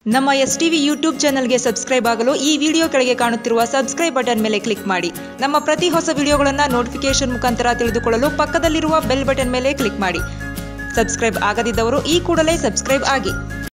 ನಮ್ಮ S TV YouTube ಚಾನಲ್ಗೆ subscribe ಆಗಲು ಈ ವಿಡಿಯೋ ಕೆಳಗೆ ಕಾಣುತ್ತಿರುವ ಸಬ್ಸ್ಕ್ರೈಬ್ ಬಟನ್ ಮೇಲೆ ಕ್ಲಿಕ್ ಮಾಡಿ ನಮ್ಮ ಪ್ರತಿ ಹೊಸ ವಿಡಿಯೋಗಳನ್ನು ನೋಟಿಫಿಕೇಶನ್ ಮುಖಾಂತರ ತಿಳಿದುಕೊಳ್ಳಲು ಪಕ್ಕದಲ್ಲಿರುವ ಬೆಲ್ ಬಟನ್ ಮೇಲೆ ಕ್ಲಿಕ್ ಮಾಡಿ ಸಬ್ಸ್ಕ್ರೈಬ್ ಆಗದಿದ್ದವರು ಈ ಕೂಡಲೇ ಸಬ್ಸ್ಕ್ರೈಬ್ ಆಗಿ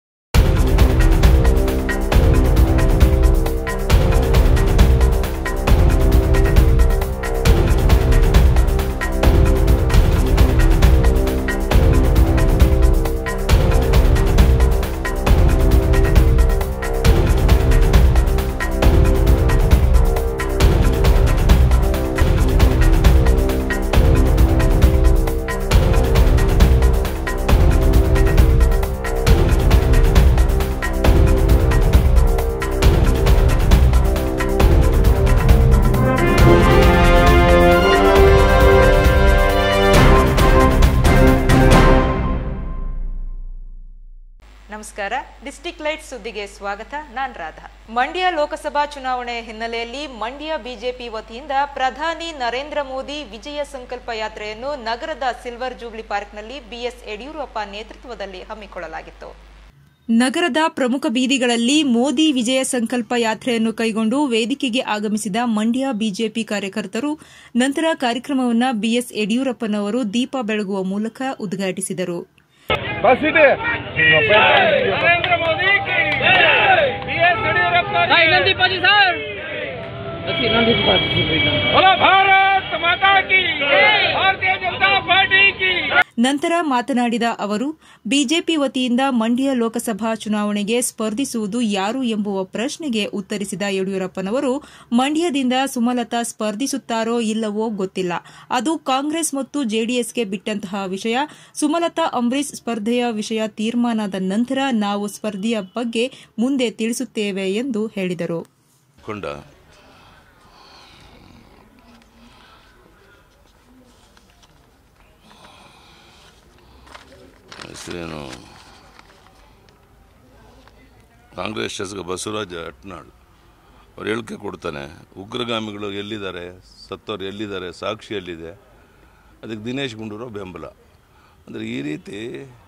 ನಮಸ್ಕಾರ ಡಿಸ್ಟಿಕ್ ಲೈಟ್ ಸುದ್ದಿಗೆ ಸ್ವಾಗತ ನಾನ್ ರಾಧಾ ಮಂಡ್ಯ ಲೋಕಸಭಾ ಚುನಾವಣೆ ಹಿನ್ನೆಲೆಯಲ್ಲಿ ಮಂಡ್ಯ ಬಿಜೆಪಿ ವತಿಯಿಂದ ಪ್ರಧಾನಿ ನರೇಂದ್ರ ಮೋದಿ ವಿಜಯ ಸಂಕಲ್ಪ ಯಾತ್ರೆಯನ್ನು ನಗರದ ಸಿಲ್ವರ್ ಜೂಬ್ಲಿ ಪಾರ್ಕ್ನಲ್ಲಿ ಬಿಎಸ್ ಯಡಿಯೂರಪ್ಪ ನೇತೃತ್ವದಲ್ಲಿ ಹಮ್ಮಿಕೊಳ್ಳಲಾಗಿತ್ತು ನಗರದ ಪ್ರಮುಖ ಬೀದಿಗಳಲ್ಲಿ ಮೋದಿ ವಿಜಯ ಸಂಕಲ್ಪ ಯಾತ್ರೆಯನ್ನು ಕೈಗೊಂಡು ವೇದಿಕೆಗೆ ಆಗಮಿಸಿದ ಮಂಡ್ಯ ಬಿಜೆಪಿ ಕಾರ್ಯಕರ್ತರು ನಂತರ ಕಾರ್ಯಕ್ರಮವನ್ನು ಬಿಎಸ್ ಯಡಿಯೂರಪ್ಪನವರು ದೀಪ ಬೆಳಗುವ ಮೂಲಕ ಉದ್ಘಾಟಿಸಿದರು बस सीटे नरेंद्र मोदी की बी एस येडियुरप्पा की नंदीपाजी सर बोलो भारत माता की भारतीय जनता पार्टी की ನಂತರ ಮಾತನಾಡಿದ ಅವರು ಬಿಜೆಪಿ ವತಿಯಿಂದ ಮಂಡ್ಯ ಲೋಕಸಭಾ ಚುನಾವಣೆಗೆ ಸ್ಪರ್ಧಿಸುವುದು ಯಾರು ಎಂಬುವ ಪ್ರಶ್ನೆಗೆ ಉತ್ತರಿಸಿದ ಯಡಿಯೂರಪ್ಪನವರು ಮಂಡ್ಯದಿಂದ ಸುಮಲತಾ ಸ್ಪರ್ಧಿಸುತ್ತಾರೋ ಇಲ್ಲವೋ ಗೊತ್ತಿಲ್ಲ ಅದು ಕಾಂಗ್ರೆಸ್ ಮತ್ತು ಜೆಡಿಎಸ್ಗೆ ಬಿಟ್ಟಂತಹ ವಿಷಯ ಸುಮಲತಾ ಅಂಬರೀಶ್ ಸ್ಪರ್ಧೆಯ ವಿಷಯ ತೀರ್ಮಾನದ ನಂತರ ನಾವು ಸ್ಪರ್ಧೆಯ ಬಗ್ಗೆ ಮುಂದೆ ತಿಳಿಸುತ್ತೇವೆ ಎಂದು ಹೇಳಿದರು ಕೊಂಡ ಹೆಸರೇನು ಕಾಂಗ್ರೆಸ್ ಶಾಸಕ ಬಸವರಾಜ ಅಟ್ನಾಳ್ ಅವ್ರು ಹೇಳಿಕೆ ಕೊಡ್ತಾನೆ ಉಗ್ರಗಾಮಿಗಳು ಎಲ್ಲಿದ್ದಾರೆ ಸತ್ತವ್ರು ಎಲ್ಲಿದ್ದಾರೆ ಸಾಕ್ಷಿ ಎಲ್ಲಿದೆ ಅದಕ್ಕೆ ದಿನೇಶ್ ಗುಂಡೂರಾವ್ ಬೆಂಬಲ ಅಂದರೆ ಈ ರೀತಿ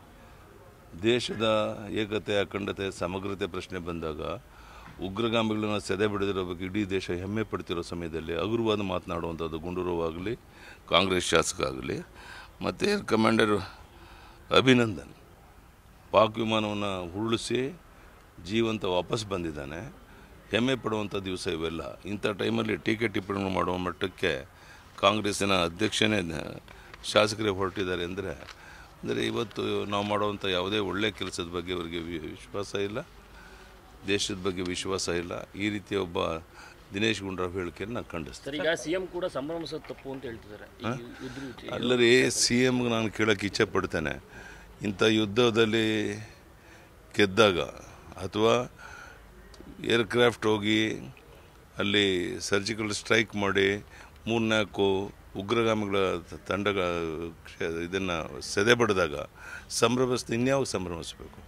ದೇಶದ ಏಕತೆ ಅಖಂಡತೆ ಸಮಗ್ರತೆ ಪ್ರಶ್ನೆ ಬಂದಾಗ ಉಗ್ರಗಾಮಿಗಳನ್ನ ಸೆದೆ ಬಿಡದಿರೋ ಬಗ್ಗೆ ಇಡೀ ದೇಶ ಹೆಮ್ಮೆ ಪಡ್ತಿರೋ ಸಮಯದಲ್ಲಿ ಹಗುರವಾದ ಮಾತನಾಡುವಂಥದ್ದು ಗುಂಡೂರಾವ್ ಆಗಲಿ ಕಾಂಗ್ರೆಸ್ ಶಾಸಕ ಆಗಲಿ ಮತ್ತು ಏರ್ ಕಮಾಂಡರ್ ಅಭಿನಂದನ್ ಪಾಕ್ ವಿಮಾನವನ್ನು ಉರುಳಿಸಿ ಜೀವಂತ ವಾಪಸ್ ಬಂದಿದ್ದಾನೆ ಹೆಮ್ಮೆ ಪಡುವಂಥ ದಿವಸ ಇವೆಲ್ಲ ಇಂಥ ಟೈಮಲ್ಲಿ ಟೀಕೆ ಟಿಪ್ಪಣಿಗಳು ಮಾಡುವ ಮಟ್ಟಕ್ಕೆ ಕಾಂಗ್ರೆಸ್ಸಿನ ಅಧ್ಯಕ್ಷನೇ ಶಾಸಕರೇ ಹೊರಟಿದ್ದಾರೆ ಅಂದರೆ ಅಂದರೆ ಇವತ್ತು ನಾವು ಮಾಡುವಂಥ ಯಾವುದೇ ಒಳ್ಳೆಯ ಕೆಲಸದ ಬಗ್ಗೆ ಅವರಿಗೆ ವಿ- ವಿಶ್ವಾಸ ಇಲ್ಲ ದೇಶದ ಬಗ್ಗೆ ವಿಶ್ವಾಸ ಇಲ್ಲ ಈ ರೀತಿಯ ಒಬ್ಬ ದಿನೇಶ್ ಗುಂಡೂರಾವ್ ಹೇಳಿಕೆಯನ್ನು ನಾನು ಖಂಡಿಸ್ತೇನೆ ಸರ್ ಈಗ ಸಿಎಂ ಕೂಡ ಸಂಭ್ರಮಿಸೋದು ತಪ್ಪು ಅಂತ ಹೇಳ್ತಿದ್ದಾರೆ ಈ ಯುದ್ಧ ವಿಷಯ. ಅಲ್ಲರಿ ಸಿ ಎಮ್ಗೆ ನಾನು ಕೇಳೋಕ್ಕೆ ಇಚ್ಛೆ ಪಡ್ತೇನೆ ಇಂಥ ಯುದ್ಧದಲ್ಲಿ ಗೆದ್ದಾಗ ಅಥವಾ ಏರ್ಕ್ರಾಫ್ಟ್ ಹೋಗಿ ಅಲ್ಲಿ ಸರ್ಜಿಕಲ್ ಸ್ಟ್ರೈಕ್ ಮಾಡಿ ಮೂರ್ನಾಲ್ಕು ಉಗ್ರಗಾಮಿಗಳ ತಂಡಗಳ ಇದನ್ನು ಸೆದೆ ಬಡಿದಾಗ ಸಂಭ್ರಮಿಸ್ತು ಇನ್ಯಾವ ಸಂಭ್ರಮಿಸಬೇಕು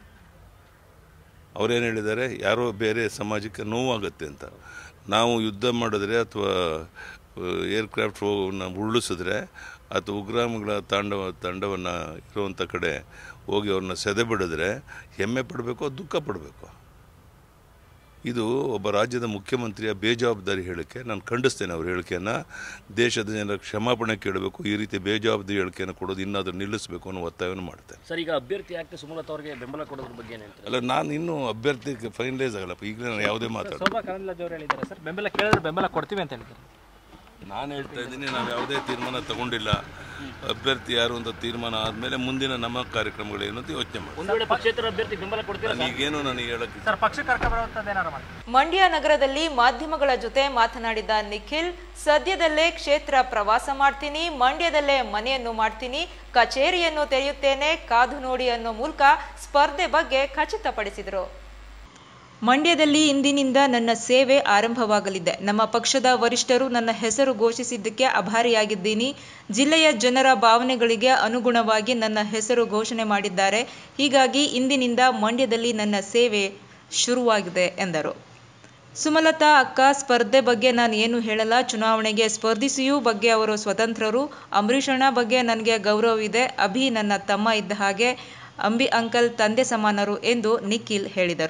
ಅವರೇನು ಹೇಳಿದ್ದಾರೆ ಯಾರೋ ಬೇರೆ ಸಮಾಜಕ್ಕೆ ನೋವಾಗುತ್ತೆ ಅಂತ ನಾವು ಯುದ್ಧ ಮಾಡಿದ್ರೆ ಅಥವಾ ಏರ್ಕ್ರಾಫ್ಟ್ ಹೋಗೋನ್ನ ಉರುಳಿಸಿದ್ರೆ ಅಥವಾ ಉಗ್ರಾಮಗಳ ತಾಂಡವ ತಂಡವನ್ನು ಇರುವಂಥ ಕಡೆ ಹೋಗಿ ಅವ್ರನ್ನ ಸೆದೆ ಬಿಡಿದ್ರೆ ಹೆಮ್ಮೆ ಪಡಬೇಕು ದುಃಖ ಪಡಬೇಕು ಇದು ಒಬ್ಬ ರಾಜ್ಯದ ಮುಖ್ಯಮಂತ್ರಿಯ ಬೇಜವಾಬ್ದಾರಿ ಹೇಳಿಕೆ ನಾನು ಖಂಡಿಸ್ತೇನೆ ಅವ್ರ ಹೇಳಿಕೆಯನ್ನು ದೇಶದ ಜನರ ಕ್ಷಮಾಪಣೆ ಕೇಳಬೇಕು ಈ ರೀತಿ ಬೇಜವಾಬ್ದಾರಿ ಹೇಳಿಕೆಯನ್ನು ಕೊಡೋದು ಇನ್ನಾದರೂ ನಿಲ್ಲಿಸಬೇಕು ಅನ್ನೋ ಒತ್ತಾಯವನ್ನು ಮಾಡ್ತೇನೆ ಸರ್ ಈಗ ಅಭ್ಯರ್ಥಿ ಆಗ್ತಾ ಸುಮಲತಾ ಅವರಿಗೆ ಬೆಂಬಲ ಕೊಡೋದ್ರ ಬಗ್ಗೆ ಏನು ಹೇಳ್ತಾರೆ ಅಲ್ಲ ನಾನು ಇನ್ನೂ ಅಭ್ಯರ್ಥಿ ಫೈನಲೈಸ್ ಆಗಲ್ಲಪ್ಪ ಈಗಲೇ ನಾನು ಯಾವುದೇ ಮಾತಾಡ ಶೋಭಾ ಕರಂದ್ಲಾಜೆ ಅವರು ಹೇಳಿದ್ದಾರೆ ಸರ್ ಬೆಂಬಲ ಕೇಳಿದ್ರೆ ಬೆಂಬಲ ಕೊಡ್ತೀವಿ ಅಂತ ಹೇಳಿದ್ದಾರೆ ನಾನು ಹೇಳ್ತಾ ಇದ್ದೀನಿ ನಾವು ಯಾವುದೇ ತೀರ್ಮಾನ ತಗೊಂಡಿಲ್ಲ ಅಭ್ಯರ್ಥಿ ಯಾರು ಅಂತ ತೀರ್ಮಾನ ಆದಮೇಲೆ ಮುಂದಿನ ನಮ್ಮ ಕಾರ್ಯಕ್ರಮಗಳೇನು ಅಂತ ಯೋಚನೆ ಮಾಡಿ ಒಂದು ವೇಳೆ ಪಕ್ಷೇತರ ಅಭ್ಯರ್ಥಿ ಬೆಂಬಲ ಕೊಡ್ತೀರಾ ಸರ್? ಈಗೇನು ನನಗೆ ಹೇಳಕ್ಕೆ ಸರ್ ಪಕ್ಷ ಕರ್ಕೊಬರುವಂಥದ್ದು ಏನಾರು ಮಾಡಿ ಮಂಡ್ಯ ನಗರದಲ್ಲಿ ಮಾಧ್ಯಮಗಳ ಜೊತೆ ಮಾತನಾಡಿದ ನಿಖಿಲ್ ಸದ್ಯದಲ್ಲೇ ಕ್ಷೇತ್ರ ಪ್ರವಾಸ ಮಾಡ್ತೀನಿ ಮಂಡ್ಯದಲ್ಲೇ ಮನೆಯನ್ನು ಮಾಡ್ತೀನಿ ಕಚೇರಿಯನ್ನು ತೆರೆಯುತ್ತೇನೆ ಕಾದು ನೋಡಿ ಅನ್ನೋ ಮೂಲಕ ಸ್ಪರ್ಧೆ ಬಗ್ಗೆ ಖಚಿತಪಡಿಸಿದರು ಮಂಡ್ಯದಲ್ಲಿ ಇಂದಿನಿಂದ ನನ್ನ ಸೇವೆ ಆರಂಭವಾಗಲಿದೆ ನಮ್ಮ ಪಕ್ಷದ ವರಿಷ್ಠರು ನನ್ನ ಹೆಸರು ಘೋಷಿಸಿದ್ದಕ್ಕೆ ಅಭಾರಿಯಾಗಿದ್ದೀನಿ ಜಿಲ್ಲೆಯ ಜನರ ಭಾವನೆಗಳಿಗೆ ಅನುಗುಣವಾಗಿ ನನ್ನ ಹೆಸರು ಘೋಷಣೆ ಮಾಡಿದ್ದಾರೆ ಹೀಗಾಗಿ ಇಂದಿನಿಂದ ಮಂಡ್ಯದಲ್ಲಿ ನನ್ನ ಸೇವೆ ಶುರುವಾಗಿದೆ ಎಂದರು ಸುಮಲತಾ ಅಕ್ಕ ಸ್ಪರ್ಧೆ ಬಗ್ಗೆ ನಾನು ಏನು ಹೇಳಲ್ಲ ಚುನಾವಣೆಗೆ ಸ್ಪರ್ಧಿಸಿಯೂ ಬಗ್ಗೆ ಅವರು ಸ್ವತಂತ್ರರು ಅಂಬರೀಷಣ್ಣ ಬಗ್ಗೆ ನನಗೆ ಗೌರವವಿದೆ ಅಭಿ ನನ್ನ ತಮ್ಮ ಇದ್ದ ಹಾಗೆ ಅಂಬಿ ಅಂಕಲ್ ತಂದೆ ಸಮಾನರು ಎಂದು ನಿಖಿಲ್ ಹೇಳಿದರು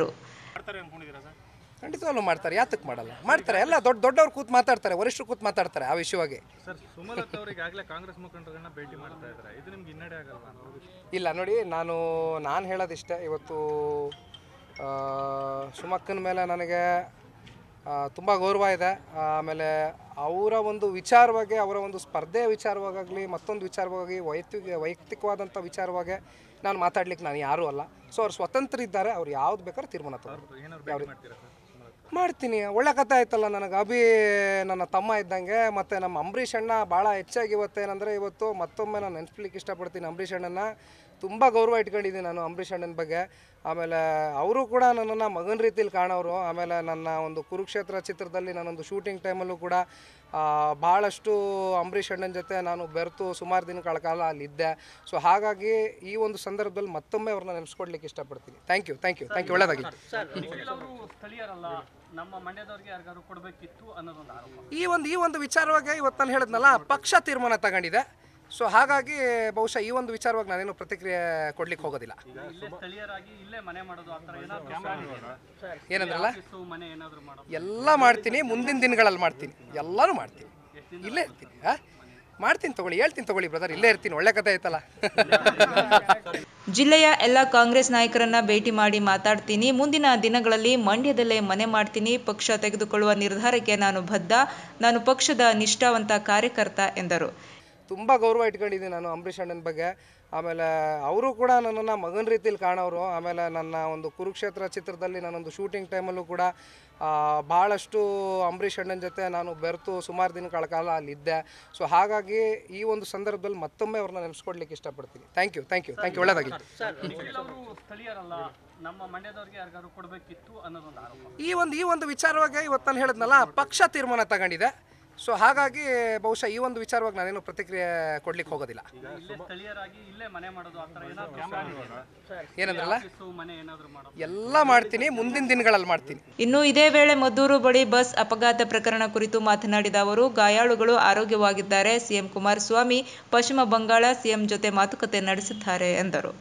ಖಂಡಿತವಾಗ್ಲೂ ಮಾಡ್ತಾರೆ ಯಾತಕ್ಕೆ ಮಾಡಲ್ಲ ಮಾಡ್ತಾರೆ ಎಲ್ಲ ದೊಡ್ಡ ದೊಡ್ಡವ್ರು ಕೂತ್ ಮಾತಾಡ್ತಾರೆ ವರಿಷ್ಠರು ಕೂತ್ ಮಾತಾಡ್ತಾರೆ ಆ ವಿಷಯವಾಗಿ ಸರ್ ಸುಮಲತಾ ಅವರಿಗೆ ಆಗಲೇ ಕಾಂಗ್ರೆಸ್ ಮುಖಂಡರನ್ನ ಭೇಟಿ ಮಾಡ್ತಾ ಇದ್ದಾರೆ ಇದು ನಿಮ್ಗೆ ಹಿನ್ನಡೆ ಆಗಲ್ವಾ ಇಲ್ಲ ನೋಡಿ ನಾನು ನಾನು ಹೇಳೋದಿಷ್ಟೇ ಇವತ್ತು ಆ, ಸುಮಕ್ಕನ ಮೇಲೆ ನನಗೆ ತುಂಬ ಗೌರವ ಇದೆ ಆಮೇಲೆ ಅವರ ಒಂದು ವಿಚಾರವಾಗಿ ಅವರ ಒಂದು ಸ್ಪರ್ಧೆ ವಿಚಾರವಾಗಲಿ ಮತ್ತೊಂದು ವಿಚಾರವಾಗಿ ವೈಯಕ್ತಿಕ ವೈಯಕ್ತಿಕವಾದಂಥ ವಿಚಾರವಾಗಿ ನಾನು ಮಾತಾಡ್ಲಿಕ್ಕೆ ನಾನು ಯಾರೂ ಅಲ್ಲ ಸೊ ಅವ್ರು ಸ್ವತಂತ್ರ ಇದ್ದಾರೆ ಅವ್ರು ಯಾವ್ದು ಬೇಕಾದ್ರೂ ತೀರ್ಮಾನ ತಗೋಬೋದು ಏನಾದ್ರು ಭೇಟಿ ಮಾಡ್ತೀರಾ ಸರ್ ಸುಮಲತಾ ಮಾಡ್ತೀನಿ ಒಳ್ಳೆ ಕಥೆ ಆಯ್ತಲ್ಲ ನನಗೆ ಅಭಿ ನನ್ನ ತಮ್ಮ ಇದ್ದಂಗೆ ಮತ್ತು ನಮ್ಮ ಅಂಬರೀಷ್ ಅಣ್ಣ ಭಾಳ ಹೆಚ್ಚಾಗಿ ಇವತ್ತೇನಂದರೆ ಇವತ್ತು ಮತ್ತೊಮ್ಮೆ ನಾನು ನೆನ್ಸ್ಲಿಕ್ಕೆ ಇಷ್ಟಪಡ್ತೀನಿ ಅಂಬರೀಷ್ ಅಣ್ಣನ ತುಂಬ ಗೌರವ ಇಟ್ಕೊಂಡಿದ್ದೀನಿ ನಾನು ಅಂಬರೀಷ್ ಅಣ್ಣನ ಬಗ್ಗೆ ಆಮೇಲೆ ಅವರು ಕೂಡ ನನ್ನನ್ನು ಮಗನ ರೀತಿಲಿ ಕಾಣೋರು ಆಮೇಲೆ ನನ್ನ ಒಂದು ಕುರುಕ್ಷೇತ್ರ ಚಿತ್ರದಲ್ಲಿ ನಾನೊಂದು ಶೂಟಿಂಗ್ ಟೈಮಲ್ಲೂ ಕೂಡ ಆ, ಭಾಳಷ್ಟು ಅಂಬರೀಷ್ ಅಣ್ಣನ ಜೊತೆ ನಾನು ಬೆರೆತು ಸುಮಾರು ದಿನಗಳ ಕಾಲ ಅಲ್ಲಿದ್ದೆ ಸೊ ಹಾಗಾಗಿ ಈ ಒಂದು ಸಂದರ್ಭದಲ್ಲಿ ಮತ್ತೊಮ್ಮೆ ಅವ್ರನ್ನ ನೆನೆಸ್ಕೊಡ್ಲಿಕ್ಕೆ ಇಷ್ಟಪಡ್ತೀನಿ thank you thank you thank you ಒಳ್ಳೆಯದಾಗಲಿ ಅವರು ಸ್ಥಳೀಯರಲ್ಲ ನಮ್ಮ ಮಂಡ್ಯದವ್ರಿಗೆ ಯಾರಿಗಾರು ಕೊಡಬೇಕಿತ್ತು ಅನ್ನೋದೊಂದು ಆರೋಪ ಈ ಒಂದು ಈ ಒಂದು ವಿಚಾರವಾಗಿ ಇವತ್ತು ನಾನು ಹೇಳಿದ್ನಲ್ಲ ಪಕ್ಷ ತೀರ್ಮಾನ ತಗೊಂಡಿದೆ ಸೊ ಹಾಗಾಗಿ ಬಹುಶಃ ಈ ಒಂದು ವಿಚಾರವಾಗಿ ನಾನೇನು ಪ್ರತಿಕ್ರಿಯೆ ಕೊಡ್ಲಿಕ್ಕೆ ಹೋಗೋದಿಲ್ಲ ಇಲ್ಲೇ ಸ್ಥಳೀಯರಾಗಿ ಇಲ್ಲೇ ಮನೆ ಮಾಡೋದು ಆ ಥರ ಏನಾದ್ರು ಏನಂದ್ರಲ್ಲ ಆಫೀಸು ಮನೆ ಏನಾದ್ರು ಮಾಡೋದು ಎಲ್ಲ ಮಾಡ್ತೀನಿ ಮುಂದಿನ ದಿನಗಳಲ್ಲಿ ಮಾಡ್ತೀನಿ ಎಲ್ಲರೂ ಮಾಡ್ತೀನಿ ಇಲ್ಲೇ ಇರ್ತೀನಿ ಹಾಂ ಮಾಡ್ತೀನಿ ತಗೊಳ್ಳಿ ಹೇಳ್ತೀನಿ ತಗೊಳ್ಳಿ ಬ್ರದರ್ ಇಲ್ಲೇ ಇರ್ತೀನಿ ಒಳ್ಳೆ ಕಥೆ ಆಯ್ತಲ್ಲ ಜಿಲ್ಲೆಯ ಎಲ್ಲ ಕಾಂಗ್ರೆಸ್ ನಾಯಕರನ್ನ ಭೇಟಿ ಮಾಡಿ ಮಾತಾಡ್ತೀನಿ ಮುಂದಿನ ದಿನಗಳಲ್ಲಿ ಮಂಡ್ಯದಲ್ಲೇ ಮನೆ ಮಾಡ್ತೀನಿ ಪಕ್ಷ ತೆಗೆದುಕೊಳ್ಳುವ ನಿರ್ಧಾರಕ್ಕೆ ನಾನು ಬದ್ಧ ನಾನು ಪಕ್ಷದ ನಿಷ್ಠಾವಂತ ಕಾರ್ಯಕರ್ತ ಎಂದರು ತುಂಬ ಗೌರವ ಇಟ್ಕೊಂಡಿದ್ದೀನಿ ನಾನು ಅಂಬರೀಷ್ ಅಣ್ಣನ ಬಗ್ಗೆ ಆಮೇಲೆ ಅವರು ಕೂಡ ನನ್ನನ್ನು ಮಗನ ರೀತಿಲಿ ಕಾಣೋರು ಆಮೇಲೆ ನನ್ನ ಒಂದು ಕುರುಕ್ಷೇತ್ರ ಚಿತ್ರದಲ್ಲಿ ನಾನೊಂದು ಶೂಟಿಂಗ್ ಟೈಮಲ್ಲೂ ಕೂಡ ಆ, ಭಾಳಷ್ಟು ಅಂಬರೀಷ್ ಅಣ್ಣನ ಜೊತೆ ನಾನು ಬೆರೆತು ಸುಮಾರು ದಿನಗಳ ಕಾಲ ಅಲ್ಲಿದ್ದೆ ಸೊ ಹಾಗಾಗಿ ಈ ಒಂದು ಸಂದರ್ಭದಲ್ಲಿ ಮತ್ತೊಮ್ಮೆ ಅವ್ರನ್ನ ನೆನೆಸ್ಕೊಡ್ಲಿಕ್ಕೆ ಇಷ್ಟಪಡ್ತೀನಿ thank you thank you thank you ಒಳ್ಳೆಯದಾಗಲಿ ಅವರು ಸ್ಥಳೀಯರಲ್ಲ ನಮ್ಮ ಮಂಡ್ಯದವ್ರಿಗೆ ಯಾರಿಗಾರು ಕೊಡಬೇಕಿತ್ತು ಅನ್ನೋದೊಂದು ಆರೋಪ ಈ ಒಂದು ಈ ಒಂದು ವಿಚಾರವಾಗಿ ಇವತ್ತು ನಾನು ಹೇಳಿದ್ನಲ್ಲ ಪಕ್ಷ ತೀರ್ಮಾನ ತಗೊಂಡಿದೆ ಸೊ ಹಾಗಾಗಿ ಬಹುಶಃ ಈ ಒಂದು ವಿಚಾರವಾಗಿ ನಾನೇನು ಪ್ರತಿಕ್ರಿಯೆ ಕೊಡ್ಲಿಕ್ಕೆ ಹೋಗೋದಿಲ್ಲ ಇಲ್ಲೇ ಸ್ಥಳೀಯರಾಗಿ ಇಲ್ಲೇ ಮನೆ ಮಾಡೋದು ಆ ಥರ ಏನಾದ್ರು ಏನಂದ್ರಲ್ಲ ಆಫೀಸು ಮನೆ ಏನಾದ್ರು ಮಾಡೋದು ಎಲ್ಲ ಮಾಡ್ತೀನಿ ಮುಂದಿನ ದಿನಗಳಲ್ಲಿ ಮಾಡ್ತೀನಿ ಇನ್ನು ಇದೇ ವೇಳೆ ಮದ್ದೂರು ಬಳಿ ಬಸ್ ಅಪಘಾತ ಪ್ರಕರಣ ಕುರಿತು ಮಾತನಾಡಿದ ಅವರು ಗಾಯಾಳುಗಳು ಆರೋಗ್ಯವಾಗಿದ್ದಾರೆ ಸಿಎಂ ಕುಮಾರಸ್ವಾಮಿ ಪಶ್ಚಿಮ ಬಂಗಾಳ ಸಿಎಂ ಜೊತೆ ಮಾತುಕತೆ ನಡೆಸಿದ್ದಾರೆ ಎಂದರು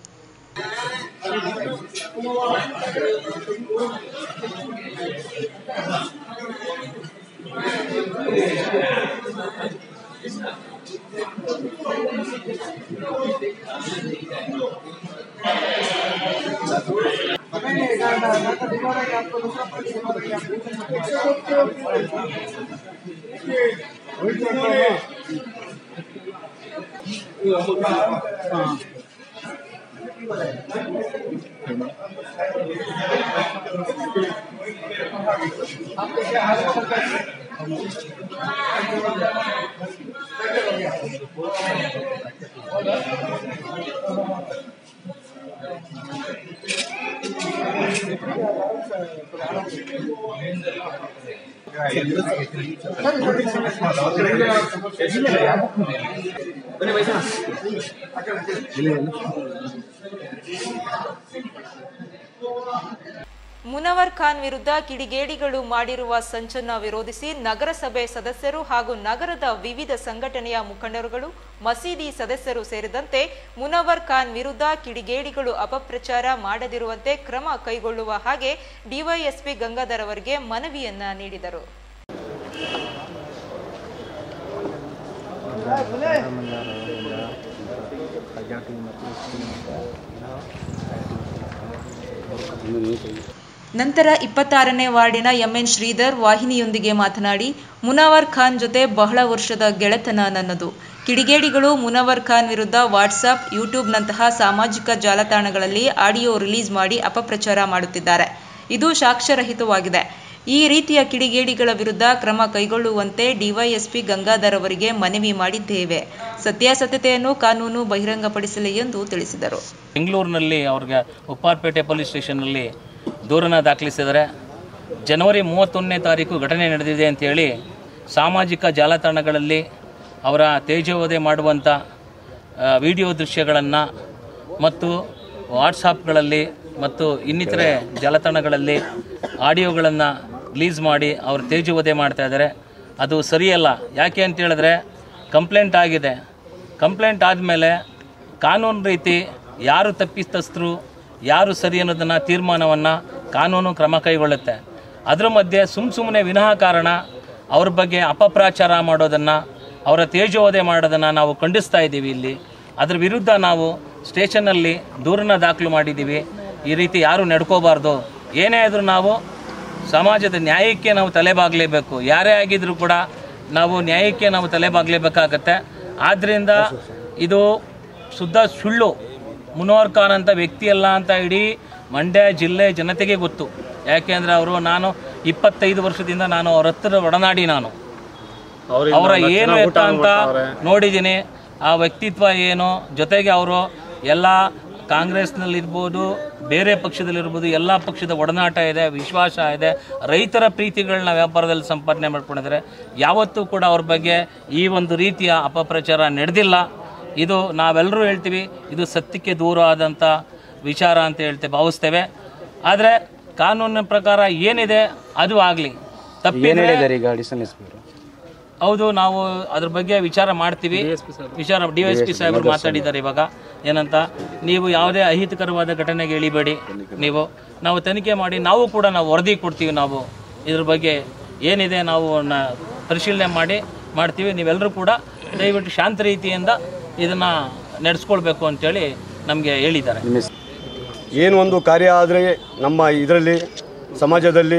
ಮುನವರ್ ಖಾನ್ ವಿರುದ್ಧ ಕಿಡಿಗೇಡಿಗಳು ಮಾಡಿರುವ ಸಂಚನ್ನ ವಿರೋಧಿಸಿ ನಗರಸಭೆ ಸದಸ್ಯರು ಹಾಗೂ ನಗರದ ವಿವಿಧ ಸಂಘಟನೆಯ ಮುಖಂಡರುಗಳು ಮಸೀದಿ ಸದಸ್ಯರು ಸೇರಿದಂತೆ ಮುನವರ್ ಖಾನ್ ವಿರುದ್ಧ ಕಿಡಿಗೇಡಿಗಳು ಅಪಪ್ರಚಾರ ಮಾಡದಿರುವಂತೆ ಕ್ರಮ ಕೈಗೊಳ್ಳುವ ಹಾಗೆ ಡಿವೈಎಸ್ಪಿ ಗಂಗಾಧರ್ ಅವರಿಗೆ ಮನವಿಯನ್ನ ನೀಡಿದರು ನಂತರ ಇಪ್ಪತ್ತಾರನೇ ವಾರ್ಡಿನ ಎಂಎನ್ ಶ್ರೀಧರ್ ವಾಹಿನಿಯೊಂದಿಗೆ ಮಾತನಾಡಿ ಮುನವರ್ ಖಾನ್ ಜೊತೆ ಬಹಳ ವರ್ಷದ ಗೆಳೆತನ ನನ್ನದು ಕಿಡಿಗೇಡಿಗಳು ಮುನವರ್ ಖಾನ್ ವಿರುದ್ಧ ವಾಟ್ಸಪ್ ಯೂಟ್ಯೂಬ್ನಂತಹ ಸಾಮಾಜಿಕ ಜಾಲತಾಣಗಳಲ್ಲಿ ಆಡಿಯೋ ರಿಲೀಸ್ ಮಾಡಿ ಅಪಪ್ರಚಾರ ಮಾಡುತ್ತಿದ್ದಾರೆ ಇದು ಸಾಕ್ಷ್ಯರಹಿತವಾಗಿದೆ ಈ ರೀತಿಯ ಕಿಡಿಗೇಡಿಗಳ ವಿರುದ್ಧ ಕ್ರಮ ಕೈಗೊಳ್ಳುವಂತೆ ಡಿವೈಎಸ್ಪಿ ಗಂಗಾಧರ್ ಅವರಿಗೆ ಮನವಿ ಮಾಡಿದ್ದೇವೆ ಸತ್ಯಾಸತ್ಯತೆಯನ್ನು ಕಾನೂನು ಬಹಿರಂಗಪಡಿಸಲಿ ಎಂದು ತಿಳಿಸಿದರು ಬೆಂಗಳೂರಿನಲ್ಲಿ ಅವ್ರಿಗೆ ಉಪ್ಪಾರಪೇಟೆ ಪೊಲೀಸ್ ಸ್ಟೇಷನ್ನಲ್ಲಿ ದೂರನ್ನು ದಾಖಲಿಸಿದ್ದಾರೆ ಜನವರಿ ಮೂವತ್ತೊಂದನೇ ತಾರೀಕು ಘಟನೆ ನಡೆದಿದೆ ಅಂತೇಳಿ ಸಾಮಾಜಿಕ ಜಾಲತಾಣಗಳಲ್ಲಿ ಅವರ ತೇಜೋವಧೆ ಮಾಡುವಂಥ ಆ, ವಿಡಿಯೋ ದೃಶ್ಯಗಳನ್ನು ಮತ್ತು ವಾಟ್ಸಾಪ್ಗಳಲ್ಲಿ ಮತ್ತು ಇನ್ನಿತರೆ ಜಾಲತಾಣಗಳಲ್ಲಿ ಆಡಿಯೋಗಳನ್ನು ರಿಲೀಸ್ ಮಾಡಿ ಅವರು ತೇಜೋವಧೆ ಮಾಡ್ತಾ ಇದ್ದಾರೆ ಅದು ಸರಿಯಲ್ಲ ಯಾಕೆ ಅಂತ ಹೇಳಿದ್ರೆ ಕಂಪ್ಲೇಂಟ್ ಆಗಿದೆ ಕಂಪ್ಲೇಂಟ್ ಆದಮೇಲೆ ಕಾನೂನು ರೀತಿ ಯಾರು ತಪ್ಪಿತಸ್ಥರು ಯಾರು ಸರಿ ಅನ್ನೋದನ್ನು ತೀರ್ಮಾನವನ್ನು ಕಾನೂನು ಕ್ರಮ ಕೈಗೊಳ್ಳುತ್ತೆ ಅದರ ಮಧ್ಯೆ ಸುಮ್ಮ ಸುಮ್ಮನೆ ವಿನಾಕಾರಣ ಅವ್ರ ಬಗ್ಗೆ ಅಪಪ್ರಚಾರ ಮಾಡೋದನ್ನು ಅವರ ತೇಜೋವಧೆ ಮಾಡೋದನ್ನು ನಾವು ಖಂಡಿಸ್ತಾ ಇದ್ದೀವಿ ಇಲ್ಲಿ ಅದ್ರ ವಿರುದ್ಧ ನಾವು ಸ್ಟೇಷನ್ನಲ್ಲಿ ದೂರನ್ನ ದಾಖಲು ಮಾಡಿದ್ದೀವಿ ಈ ರೀತಿ ಯಾರು ನಡ್ಕೋಬಾರ್ದು ಏನೇ ಆದರೂ ನಾವು ಸಮಾಜದ ನ್ಯಾಯಕ್ಕೆ ನಾವು ತಲೆಬಾಗಲೇಬೇಕು ಯಾರೇ ಆಗಿದ್ರೂ ಕೂಡ ನಾವು ನ್ಯಾಯಕ್ಕೆ ನಾವು ತಲೆಬಾಗಲೇಬೇಕಾಗತ್ತೆ ಆದ್ದರಿಂದ ಇದು ಶುದ್ಧ ಸುಳ್ಳು ಮುನವರ್ ಖಾನ್ ಅಂತ ವ್ಯಕ್ತಿ ಅಲ್ಲ ಅಂತ ಇಡೀ ಮಂಡ್ಯ ಜಿಲ್ಲೆ ಜನತೆಗೆ ಗೊತ್ತು ಯಾಕೆಂದರೆ ಅವರು ನಾನು ಇಪ್ಪತ್ತೈದು ವರ್ಷದಿಂದ ನಾನು ಅವ್ರ ಹತ್ರ ಒಡನಾಡಿ ನಾನು ಅವರ ಏನು ಎತ್ತ ಅಂತ ನೋಡಿದ್ದೀನಿ ಆ ವ್ಯಕ್ತಿತ್ವ ಏನು ಜೊತೆಗೆ ಅವರು ಎಲ್ಲ ಕಾಂಗ್ರೆಸ್ನಲ್ಲಿರ್ಬೋದು ಬೇರೆ ಪಕ್ಷದಲ್ಲಿರ್ಬೋದು ಎಲ್ಲ ಪಕ್ಷದ ಒಡನಾಟ ಇದೆ ವಿಶ್ವಾಸ ಇದೆ ರೈತರ ಪ್ರೀತಿಗಳನ್ನ ವ್ಯಾಪಾರದಲ್ಲಿ ಸಂಪಾದನೆ ಮಾಡ್ಕೊಂಡಿದ್ದಾರೆ ಯಾವತ್ತೂ ಕೂಡ ಅವ್ರ ಬಗ್ಗೆ ಈ ಒಂದು ರೀತಿಯ ಅಪಪ್ರಚಾರ ನಡೆದಿಲ್ಲ ಇದು ನಾವೆಲ್ಲರೂ ಹೇಳ್ತೀವಿ ಇದು ಸತ್ಯಕ್ಕೆ ದೂರ ಆದಂಥ ವಿಚಾರ ಅಂತ ಹೇಳ್ತೇವೆ ಭಾವಿಸ್ತೇವೆ ಆದರೆ ಕಾನೂನಿನ ಪ್ರಕಾರ ಏನಿದೆ ಅದು ಆಗಲಿ ತಪ್ಪಿದ್ರೆ ಈಗ ಅಡಿಷನಲ್ ಎಸ್ ಪಿ ಹೌದು ನಾವು ಅದ್ರ ಬಗ್ಗೆ ವಿಚಾರ ಮಾಡ್ತೀವಿ ವಿಚಾರ ಡಿ ಎಸ್ ಪಿ ಸಾಹೇಬರು ಮಾತಾಡಿದ್ದಾರೆ ಇವಾಗ ಏನಂತ ನೀವು ಯಾವುದೇ ಅಹಿತಕರವಾದ ಘಟನೆಗೆ ಇಳಿಬೇಡಿ ನೀವು ನಾವು ತನಿಖೆ ಮಾಡಿ ನಾವು ಕೂಡ ನಾವು ವರದಿ ಕೊಡ್ತೀವಿ ನಾವು ಇದ್ರ ಬಗ್ಗೆ ಏನಿದೆ ನಾವು ನ- ಪರಿಶೀಲನೆ ಮಾಡಿ ಮಾಡ್ತೀವಿ ನೀವೆಲ್ಲರೂ ಕೂಡ ದಯವಿಟ್ಟು ಶಾಂತ ರೀತಿಯಿಂದ ಇದನ್ನು ನಡೆಸ್ಕೊಳ್ಬೇಕು ಅಂತೇಳಿ ನಮಗೆ ಹೇಳಿದ್ದಾರೆ ಏನು ಒಂದು ಕಾರ್ಯ ಆದರೆ ನಮ್ಮ ಇದರಲ್ಲಿ ಸಮಾಜದಲ್ಲಿ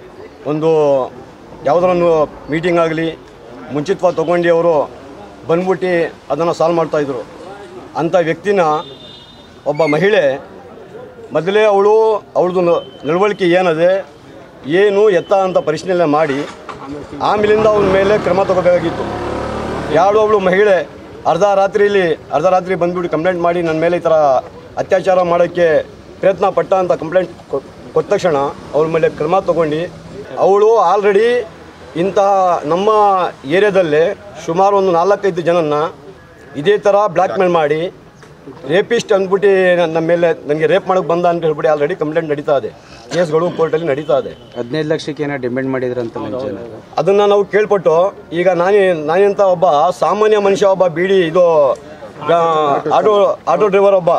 ಒಂದು ಯಾವುದರೊಂದು ಮೀಟಿಂಗ್ ಆಗಲಿ ಮುಂಚಿತವಾಗಿ ತೊಗೊಂಡು ಅವರು ಬಂದ್ಬಿಟ್ಟು ಅದನ್ನು ಸಾಲ್ವ್ ಮಾಡ್ತಾಯಿದ್ರು ಅಂಥ ವ್ಯಕ್ತಿನ ಒಬ್ಬ ಮಹಿಳೆ ಮೊದಲೇ ಅವಳು ಅವಳದು ನಡವಳಿಕೆ ಏನದೆ ಏನು ಎತ್ತ ಅಂತ ಪರಿಶೀಲನೆ ಮಾಡಿ ಆಮೇಲಿಂದ ಅವನ ಮೇಲೆ ಕ್ರಮ ತಗೋಬೇಕಾಗಿತ್ತು ಯಾಳು ಅವಳು ಮಹಿಳೆ ಅರ್ಧ ರಾತ್ರಿಯಲ್ಲಿ ಅರ್ಧ ರಾತ್ರಿ ಬಂದ್ಬಿಟ್ಟು ಕಂಪ್ಲೇಂಟ್ ಮಾಡಿ ನನ್ನ ಮೇಲೆ ಈ ಥರ ಅತ್ಯಾಚಾರ ಮಾಡೋಕ್ಕೆ ಪ್ರಯತ್ನ ಪಟ್ಟ ಅಂತ ಕಂಪ್ಲೇಂಟ್ ಕೊಟ್ಟ ತಕ್ಷಣ ಅವ್ರ ಮೇಲೆ ಕ್ರಮ ತಗೊಂಡು ಅವಳು ಆಲ್ರೆಡಿ ಇಂತಹ ನಮ್ಮ ಏರಿಯಾದಲ್ಲೇ ಸುಮಾರು ಒಂದು ನಾಲ್ಕೈದು ಜನನ್ನ ಇದೇ ಥರ ಬ್ಲ್ಯಾಕ್ ಮೇಲ್ ಮಾಡಿ ರೇಪಿಸ್ಟ್ ಅಂದ್ಬಿಟ್ಟು ನನ್ನ ಮೇಲೆ ನನಗೆ ರೇಪ್ ಮಾಡೋಕ್ಕೆ ಬಂದ ಅಂತ ಹೇಳ್ಬಿಟ್ಟು ಆಲ್ರೆಡಿ ಕಂಪ್ಲೇಂಟ್ ನಡೀತಾ ಇದೆ ಕೇಸ್ಗಳು ಕೋರ್ಟಲ್ಲಿ ನಡೀತಾ ಇದೆ ಹದಿನೈದು ಲಕ್ಷಕ್ಕೆ ಏನೋ ಡಿಮ್ಯಾಂಡ್ ಮಾಡಿದ್ರಂತ ಜನ ಅದನ್ನು ನಾವು ಕೇಳ್ಪಟ್ಟು ಈಗ ನಾನೇ ನಾನೆಂತ ಒಬ್ಬ ಸಾಮಾನ್ಯ ಮನುಷ್ಯ ಒಬ್ಬ ಬೀಡಿ ಇದು ಆ, ಆಟೋ ಆಟೋ ಡ್ರೈವರ್ ಒಬ್ಬ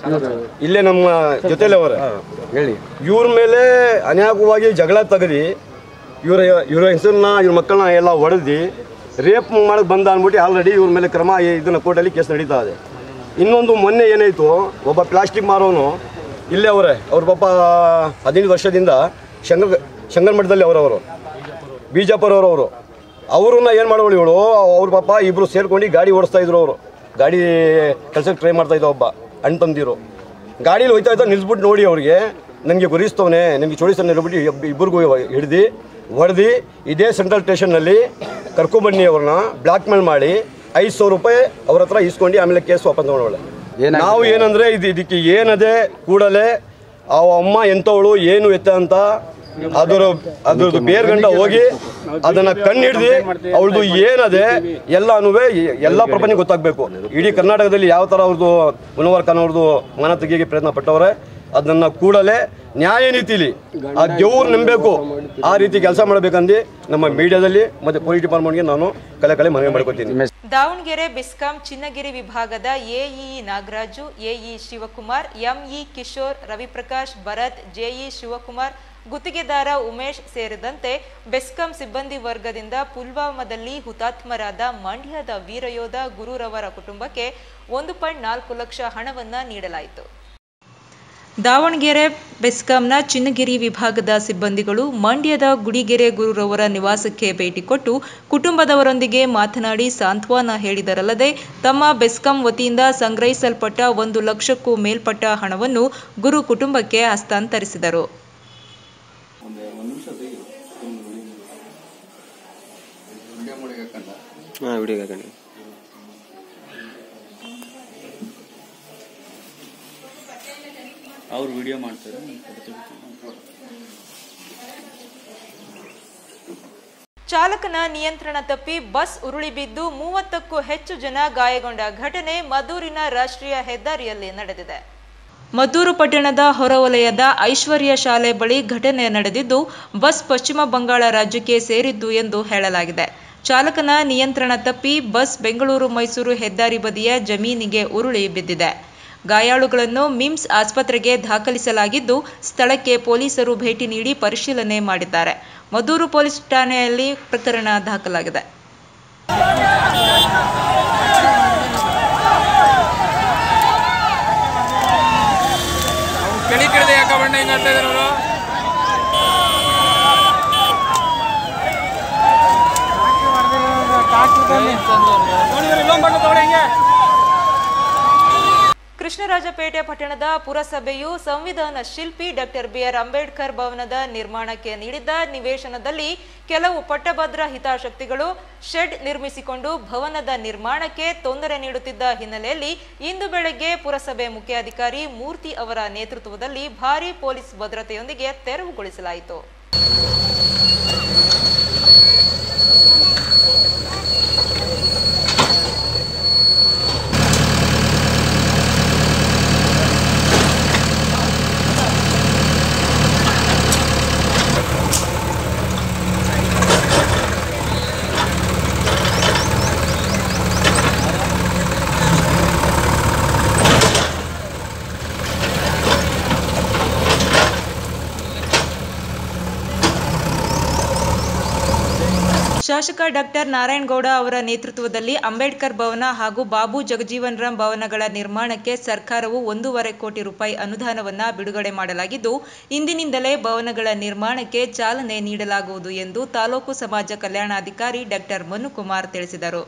ಇಲ್ಲೇ ನಮ್ಮ ಜೊತೆಲೇ ಅವರ ಹೇಳಿ ಇವ್ರ ಮೇಲೆ ಅನ್ಯಾಯವಾಗಿ ಜಗಳ ತೆಗೆದು ಇವರ ಇವರ ಹೆಸರನ್ನ ಇವ್ರ ಮಕ್ಕಳನ್ನ ಎಲ್ಲ ಹೊಡೆದು ರೇಪ್ ಮಾಡಕ್ಕೆ ಬಂದ ಅಂದ್ಬಿಟ್ಟು ಆಲ್ರೆಡಿ ಇವ್ರ ಮೇಲೆ ಕ್ರಮ ಇದನ್ನ ಕೋರ್ಟಲ್ಲಿ ಕೇಸ್ ನಡೀತಾ ಇದೆ ಇನ್ನೊಂದು ಮೊನ್ನೆ ಏನಾಯಿತು ಒಬ್ಬ ಪ್ಲಾಸ್ಟಿಕ್ ಮಾರೋನು ಇಲ್ಲೇ ಅವರೇ ಅವ್ರ ಪಾಪ ಹದಿನೈದು ವರ್ಷದಿಂದ ಶಂಕರ್ ಶಂಕರ್ ಮಠದಲ್ಲಿ ಅವರವರು ಬಿಜಾಪುರವ್ರವರು ಅವ್ರನ್ನ ಏನು ಮಾಡೋಳು ಇವಳು ಅವ್ರ ಪಾಪ ಇಬ್ಬರು ಸೇರ್ಕೊಂಡು ಗಾಡಿ ಓಡಿಸ್ತಾ ಇದ್ರು ಅವರು ಗಾಡಿ ಕೆಲಸಕ್ಕೆ ಟ್ರೈ ಮಾಡ್ತಾ ಇದ್ದ ಒಬ್ಬ ಅಣ್ಣ ತಂದಿರು ಗಾಡೀಲಿ ಹೋಯ್ತಾ ಇದ್ದ ನಿಲ್ಸ್ಬಿಟ್ಟು ನೋಡಿ ಅವ್ರಿಗೆ ನನಗೆ ಗುರಿಸ್ತವನೆ ನನಗೆ ಚೋಡಿಸ್ತಾನೆ ಹೇಳ್ಬಿಟ್ಟು ಇಬ್- ಇಬ್ಬರಿಗೂ ಹಿಡ್ದು ಹೊಡೆದು ಇದೇ ಸೆಂಟ್ರಲ್ ಸ್ಟೇಷನ್ನಲ್ಲಿ ಕರ್ಕೊಬನ್ನಿ ಅವ್ರನ್ನ ಬ್ಲ್ಯಾಕ್ ಮೇಲ್ ಮಾಡಿ ಐದು ಸಾವಿರ ರೂಪಾಯಿ ಅವ್ರ ಹತ್ರ ಇಸ್ಕೊಂಡು ಆಮೇಲೆ ಕೇಸ್ ವಾಪಸ್ ತಗೊಂಡವಳೆ ನಾವು ಏನಂದ್ರೆ ಇದು ಇದಕ್ಕೆ ಏನದೆ ಕೂಡಲೇ ಆ ಅಮ್ಮ ಎಂಥವಳು ಏನು ಎತ್ತ ಅಂತ ಅದರ ಅದ್ರದ್ದು ಬೇರ್ಗಂಡ ಹೋಗಿ ಅದನ್ನ ಕಣ್ಣು ಹಿಡ್ದು ಅವಳದು ಏನದೆ ಎಲ್ಲಾನು ಎಲ್ಲ ಪ್ರಪಂಚ ಗೊತ್ತಾಗಬೇಕು ಇಡೀ ಕರ್ನಾಟಕದಲ್ಲಿ ಯಾವ ಥರ ಅವ್ರದ್ದು ಮುನವರ್ ಖಾನ್ ಅವ್ರದ್ದು ಮನ ತೆಗಿಯೋಕೆ ಪ್ರಯತ್ನ ಪಟ್ಟವ್ರೆ ಅದನ್ನ ಕೂಡಲೇ ನ್ಯಾಯ ನೀತಿಲಿ ಆ ದೇವ್ರು ನಂಬಬೇಕು ಆ ರೀತಿ ಕೆಲಸ ಮಾಡಬೇಕಂದು ನಮ್ಮ ಮೀಡಿಯಾದಲ್ಲಿ ಮತ್ತೆ ಪೊಲೀಸ್ ಡಿಪಾರ್ಟ್ಮೆಂಟ್ಗೆ ನಾನು ಕಲೆ ಕಲೆ ಮನವಿ ಮಾಡ್ಕೊತೀನಿ ದಾವಣಗೆರೆ ಬಿಸ್ಕಾಂ ಚಿನ್ನಗಿರಿ ವಿಭಾಗದ AEE Nagaraju AE Shivakumar ME Kishore Raviprakash Bharath JE Shivakumar ಗುತ್ತಿಗೆದಾರ ಉಮೇಶ್ ಸೇರಿದಂತೆ ಬೆಸ್ಕಾಂ ಸಿಬ್ಬಂದಿ ವರ್ಗದಿಂದ ಪುಲ್ವಾಮಾದಲ್ಲಿ ಹುತಾತ್ಮರಾದ ಮಂಡ್ಯದ ವೀರಯೋಧ ಗುರುರವರ ಕುಟುಂಬಕ್ಕೆ ಒಂದು ಪಾಯಿಂಟ್ ನಾಲ್ಕು ಲಕ್ಷ ಹಣವನ್ನ ನೀಡಲಾಯಿತು ದಾವಣಗೆರೆ ಬೆಸ್ಕಾಂನ ಚಿನ್ನಗಿರಿ ವಿಭಾಗದ ಸಿಬ್ಬಂದಿಗಳು ಮಂಡ್ಯದ ಗುಡಿಗೆರೆ ಗುರುರವರ ನಿವಾಸಕ್ಕೆ ಭೇಟಿ ಕೊಟ್ಟು ಕುಟುಂಬದವರೊಂದಿಗೆ ಮಾತನಾಡಿ ಸಾಂತ್ವನ ಹೇಳಿದರಲ್ಲದೆ ತಮ್ಮ ಬೆಸ್ಕಾಂ ವತಿಯಿಂದ ಸಂಗ್ರಹಿಸಲ್ಪಟ್ಟ ಒಂದು ಲಕ್ಷಕ್ಕೂ ಮೇಲ್ಪಟ್ಟ ಹಣವನ್ನು ಗುರು ಕುಟುಂಬಕ್ಕೆ ಹಸ್ತಾಂತರಿಸಿದರು ಹಾಂ ವಿಡಿಯೋಗೆ ಹಾಕಣಿ ಅವ್ರು ವಿಡಿಯೋ ಮಾಡ್ತಾರೆ ಚಾಲಕನ ನಿಯಂತ್ರಣ ತಪ್ಪಿ ಬಸ್ ಉರುಳಿ ಬಿದ್ದು ಮೂವತ್ತಕ್ಕೂ ಹೆಚ್ಚು ಜನ ಗಾಯಗೊಂಡ ಘಟನೆ ಮದ್ದೂರಿನ ರಾಷ್ಟ್ರೀಯ ಹೆದ್ದಾರಿಯಲ್ಲಿ ನಡೆದಿದೆ ಮದ್ದೂರು ಪಟ್ಟಣದ ಹೊರವಲಯದ ಐಶ್ವರ್ಯ ಶಾಲೆ ಬಳಿ ಘಟನೆ ನಡೆದಿದ್ದು ಬಸ್ ಪಶ್ಚಿಮ ಬಂಗಾಳ ರಾಜ್ಯಕ್ಕೆ ಸೇರಿದ್ದು ಎಂದು ಹೇಳಲಾಗಿದೆ ಚಾಲಕನ ನಿಯಂತ್ರಣ ತಪ್ಪಿ ಬಸ್ ಬೆಂಗಳೂರು ಮೈಸೂರು ಹೆದ್ದಾರಿ ಬದಿಯ ಜಮೀನಿಗೆ ಉರುಳಿ ಬಿದ್ದಿದೆ ಗಾಯಾಳುಗಳನ್ನು ಮಿಮ್ಸ್ ಆಸ್ಪತ್ರೆಗೆ ದಾಖಲಿಸಲಾಗಿದ್ದು ಸ್ಥಳಕ್ಕೆ ಪೊಲೀಸರು ಭೇಟಿ ನೀಡಿ ಪರಿಶೀಲನೆ ಮಾಡಿದ್ದಾರೆ ಮದ್ದೂರು ಪೊಲೀಸ್ ಠಾಣೆಯಲ್ಲಿ ಪ್ರಕರಣ ದಾಖಲಾಗಿದೆ ಕೆಳಿ ಕೆಳದೆ ಯಾಕ ಬಣ್ಣ ಹಿಂಗ್ ಆಡ್ತಾ ಇದಾರೆ ಅವರು ಇಲ್ಲೊಂದು ಬಣ್ಣ ತಗೊಳ್ಳಿ ಹಿಂಗೆ ಕೃಷ್ಣರಾಜಪೇಟೆ ಪಟ್ಟಣದ ಪುರಸಭೆಯು ಸಂವಿಧಾನ ಶಿಲ್ಪಿ ಡಾಕ್ಟರ್ ಬಿಆರ್ ಅಂಬೇಡ್ಕರ್ ಭವನದ ನಿರ್ಮಾಣಕ್ಕೆ ನೀಡಿದ್ದ ನಿವೇಶನದಲ್ಲಿ ಕೆಲವು ಪಟ್ಟಭದ್ರ ಹಿತಾಸಕ್ತಿಗಳು ಶೆಡ್ ನಿರ್ಮಿಸಿಕೊಂಡು ಭವನದ ನಿರ್ಮಾಣಕ್ಕೆ ತೊಂದರೆ ನೀಡುತ್ತಿದ್ದ ಹಿನ್ನೆಲೆಯಲ್ಲಿ ಇಂದು ಬೆಳಗ್ಗೆ ಪುರಸಭೆ ಮುಖ್ಯಾಧಿಕಾರಿ ಮೂರ್ತಿ ಅವರ ನೇತೃತ್ವದಲ್ಲಿ ಭಾರೀ ಪೊಲೀಸ್ ಭದ್ರತೆಯೊಂದಿಗೆ ತೆರವುಗೊಳಿಸಲಾಯಿತು ಶಾಸಕ ಡಾಕ್ಟರ್ ನಾರಾಯಣಗೌಡ ಅವರ ನೇತೃತ್ವದಲ್ಲಿ ಅಂಬೇಡ್ಕರ್ ಭವನ ಹಾಗೂ ಬಾಬು ಜಗಜೀವನ್ ರಾಮ್ ಭವನಗಳ ನಿರ್ಮಾಣಕ್ಕೆ ಸರ್ಕಾರವು ಒಂದೂವರೆ ಕೋಟಿ ರೂಪಾಯಿ ಅನುದಾನವನ್ನ ಬಿಡುಗಡೆ ಮಾಡಲಾಗಿದ್ದು ಇಂದಿನಿಂದಲೇ ಭವನಗಳ ನಿರ್ಮಾಣಕ್ಕೆ ಚಾಲನೆ ನೀಡಲಾಗುವುದು ಎಂದು ತಾಲೂಕು ಸಮಾಜ ಕಲ್ಯಾಣಾಧಿಕಾರಿ ಡಾಕ್ಟರ್ ಮನುಕುಮಾರ್ ತಿಳಿಸಿದರು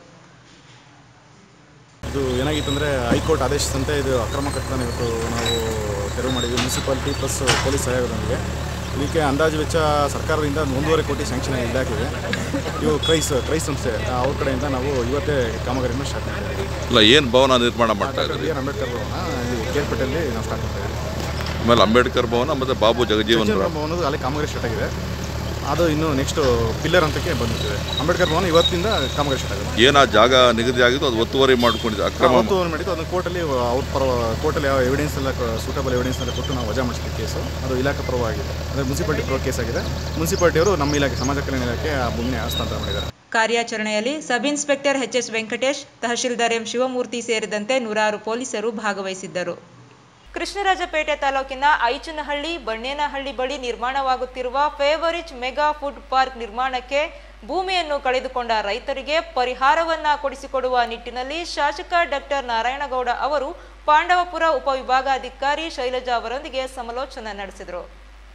ಇದು ಏನಾಗಿತ್ತು ಅಂದರೆ ಹೈಕೋರ್ಟ್ ಆದೇಶದಂತೆ ಇದು ಅಕ್ರಮ ಕಟ್ಟಡ ಇವತ್ತು ನಾವು ತೆರವು ಮಾಡಿದ್ವಿ ಮುನ್ಸಿಪಾಲಿಟಿ ಪ್ಲಸ್ ಪೊಲೀಸ್ ಸಹಯೋಗದೊಂದಿಗೆ ಇದಕ್ಕೆ ಅಂದಾಜು ವೆಚ್ಚ ಸರ್ಕಾರದಿಂದ ಒಂದೂವರೆ ಕೋಟಿ ಸ್ಯಾಂಕ್ಷನ್ ಇದಾಗಿದೆ ಇವು ಕ್ರೈಸ್ ಕ್ರೈಸ್ ಸಂಸ್ಥೆ ಅವ್ರ ಕಡೆಯಿಂದ ನಾವು ಇವತ್ತೇ ಕಾಮಗಾರಿಯನ್ನು ಸ್ಟಾರ್ಟ್ ಮಾಡಿದ್ದೀವಿ ಇಲ್ಲ ಏನು ಭವನ ನಿರ್ಮಾಣ ಮಾಡ್ತಾ ಡಾಕ್ಟರ್ ಬಿ ಇದ್ದೀರಿ ಆರ್ ಅಂಬೇಡ್ಕರ್ ಭವನ ಇದು ಕೇರ್ಪೇಟೆಯಲ್ಲಿ ನಾವು ಸ್ಟಾರ್ಟ್ ಮಾಡ್ತಾ ಇದ್ದೀವಿ ಆಮೇಲೆ ಅಂಬೇಡ್ಕರ್ ಭವನ ಮತ್ತು ಬಾಬು ಜಗಜೀವನ್ ರಾಮ್ ಭವನದ ಅಲ್ಲಿ ಕಾಮಗಾರಿ ಸ್ಟಾರ್ಟ್ ಆಗಿದೆ ಅದು ಇನ್ನು ನೆಕ್ಸ್ಟ್ ಪಿಲ್ಲರ್ ಹಂತಕ್ಕೆ ಬಂದಿದೆ ಅಂಬೇಡ್ಕರ್ ಭವನ ಇವತ್ತಿಂದ ಕಾಮಗಾರಿ ಸ್ಟಾರ್ಟ್ ಆಗಿದೆ ಏನು ಆ ಜಾಗ ನಿಗದಿ ಆಗಿತ್ತು ಅದು ಒತ್ತುವರಿ ಮಾಡ್ಕೊಂಡಿದೆ ಅಕ್ರಮ ಅವತ್ತು ಏನು ಮಾಡಿದ್ದು ಅದನ್ನು ಕೋರ್ಟಲ್ಲಿ ಅವ್ರ ಪರ ಕೋರ್ಟಲ್ಲಿ ಯಾವ ಎವಿಡೆನ್ಸ್ ಎಲ್ಲ ಸೂಟಬಲ್ ಎವಿಡೆನ್ಸ್ ಎಲ್ಲ ಕೊಟ್ಟು ನಾವು ವಜಾ ಮಾಡಿಸಿದ ಕೇಸು ಅದು ಇಲಾಖೆ ಪರವಾಗಿದೆ ಅಂದರೆ ಮುನ್ಸಿಪಾಲಿಟಿ ಪರ ಕೇಸ್ ಆಗಿದೆ ಮುನ್ಸಿಪಾಲಿಟಿಯವರು ನಮ್ಮ ಇಲಾಖೆ ಸಮಾಜ ಕಲ್ಯಾಣ ಇಲಾಖೆ ಆ ಭೂಮಿನ ಹಸ್ತಾಂತರ ಮಾಡಿದ್ದಾರೆ ಕಾರ್ಯಾಚರಣೆಯಲ್ಲಿ sub inspector HS Venkatesh tahsildar M Shivamurthy ಸೇರಿದಂತೆ ನೂರಾರು ಪೊಲೀಸರು ಭಾಗವಹಿಸಿದ್ದರು ಕೃಷ್ಣರಾಜಪೇಟೆ ತಾಲೂಕಿನ ಐಚನಹಳ್ಳಿ ಬಣ್ಣೇನಹಳ್ಳಿ ಬಳಿ ನಿರ್ಮಾಣವಾಗುತ್ತಿರುವ ಫೇವರಿಚ್ ಮೆಗಾ ಫುಡ್ ಪಾರ್ಕ್ ನಿರ್ಮಾಣಕ್ಕೆ ಭೂಮಿಯನ್ನು ಕಳೆದುಕೊಂಡ ರೈತರಿಗೆ ಪರಿಹಾರವನ್ನ ಕೊಡಿಸಿಕೊಡುವ ನಿಟ್ಟಿನಲ್ಲಿ ಶಾಸಕ ಡಾಕ್ಟರ್ ನಾರಾಯಣಗೌಡ ಅವರು ಪಾಂಡವಪುರ ಉಪವಿಭಾಗಾಧಿಕಾರಿ ಶೈಲಜಾ ಅವರೊಂದಿಗೆ ಸಮಾಲೋಚನೆ ನಡೆಸಿದರು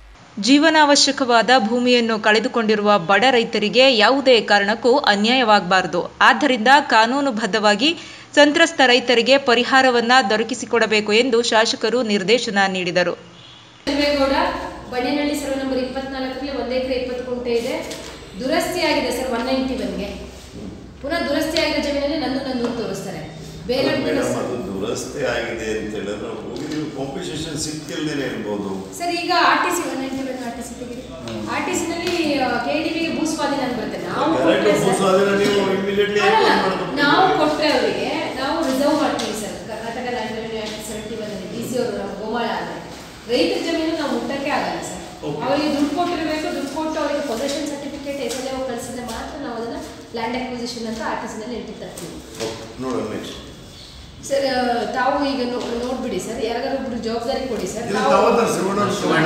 ಜೀವನಾವಶ್ಯಕವಾದ ಭೂಮಿಯನ್ನು ಕಳೆದುಕೊಂಡಿರುವ ಬಡ ರೈತರಿಗೆ ಯಾವುದೇ ಕಾರಣಕ್ಕೂ ಅನ್ಯಾಯವಾಗಬಾರದು ಆದ್ದರಿಂದ ಕಾನೂನುಬದ್ಧವಾಗಿ ಸಂತ್ರಸ್ತ ರೈತರಿಗೆ ಪರಿಹಾರವನ್ನ ದೊರಕಿಸಿಕೊಡಬೇಕು ಎಂದು ಶಾಸಕರು ನಿರ್ದೇಶನ ನೀಡಿದರು ಗೌಡ ಬಣ್ಣೇನಹಳ್ಳಿ ಸರ್ವೆ ನಂಬರ್ ಇಪ್ಪತ್ನಾಲ್ಕರಲ್ಲಿ ಒಂದು ಎಕರೆ ಇಪ್ಪತ್ತು ಗುಂಟೆ ಇದೆ ದುರಸ್ತಿ ಆಗಿದೆ ಸರ್ ಒನ್ ನೈಂಟಿ ಒನ್ಗೆ ಪುನಃ ದುರಸ್ತಿ ಆಗಿರೋ ಜಮೀನಲ್ಲಿ ನಂದು ನಂದು ತೋರಿಸ್ತಾರೆ ಬೇರೆ ಮೇಡಮ್ ಅದು ದುರಸ್ತಿ ಆಗಿದೆ ಅಂತ ಹೇಳಿದ್ರೆ ಹೋಗಿ ನೀವು ಕಾಂಪಿಟೇಷನ್ ಸಿಕ್ಕಿಲ್ದೇನೆ ಇರ್ಬೋದು ಸರ್ ಈಗ R T C one ninety one R T C ತೆಗೆದು ಆರ್ ಟಿ ಸಿನಲ್ಲಿ ಕೆ ಡಿ ಬಿಗೆ ಭೂಸ್ವಾಧೀನ ಅಂತ ಬರುತ್ತೆ ನಾವು Correct, ಕೊಟ್ರೆ ಸರ್- ಭೂಸ್ವಾಧೀನ ನೀವು immediately ಅಲ್ಲ, enforce ಮಾಡ್ಬೇಕು. ನಾವು ಕೊಟ್ರೆ ಅವರಿಗೆ ನಾವು ರಿಸರ್ವ್ ಮಾಡ್ತೀವಿ sir Karnataka land revenue act seventy one ಅಲ್ಲಿ ಡಿ ಸಿ ಅವರು ನಮ್ಮ ಗೋಮಾಳ ಆದರೆ ರೈತರ ಜಮೀನು ನಾವು ಮುಟ್ಟಕ್ಕೆ ಆಗಲ್ಲ ಸರ್ ಅವರಿಗೆ ದುಡ್ಡು ಕೊಟ್ಟಿರಬೇಕು ದುಡ್ಡು ಕೊಟ್ಟು ಅವರಿಗೆ ಪೊಸೆಷನ್ ಸರ್ಟಿಫಿಕೇಟ್ ಎಸ್ ಎಲ್ ಕಳಿಸಿದ್ರೆ ಮಾತ್ರ ನಾವು ಅದನ್ನ ಲ್ಯಾಂಡ್ ಅಕ್ವಿಸಿಷನ್ ಅಂತ ಆರ್ ಟಿ ಸಿನಲ್ಲಿ ಎಂಟ್ರಿ ತರ್ತೀವಿ ನೋಡೋಣ ನೆಕ್ಸ್ಟ್ ಸರ್ ತಾವು ಈಗ ನೋ- ನೋಡ್ಬಿಡಿ ಸರ್ ಯಾರಿಗಾರು ಒಬ್ರು ಜವಾಬ್ದಾರಿ ಕೊಡಿ ಸರ್ ಇದು ನಾವು- ತಾವತ್ತ ಶಿವಣ್ಣ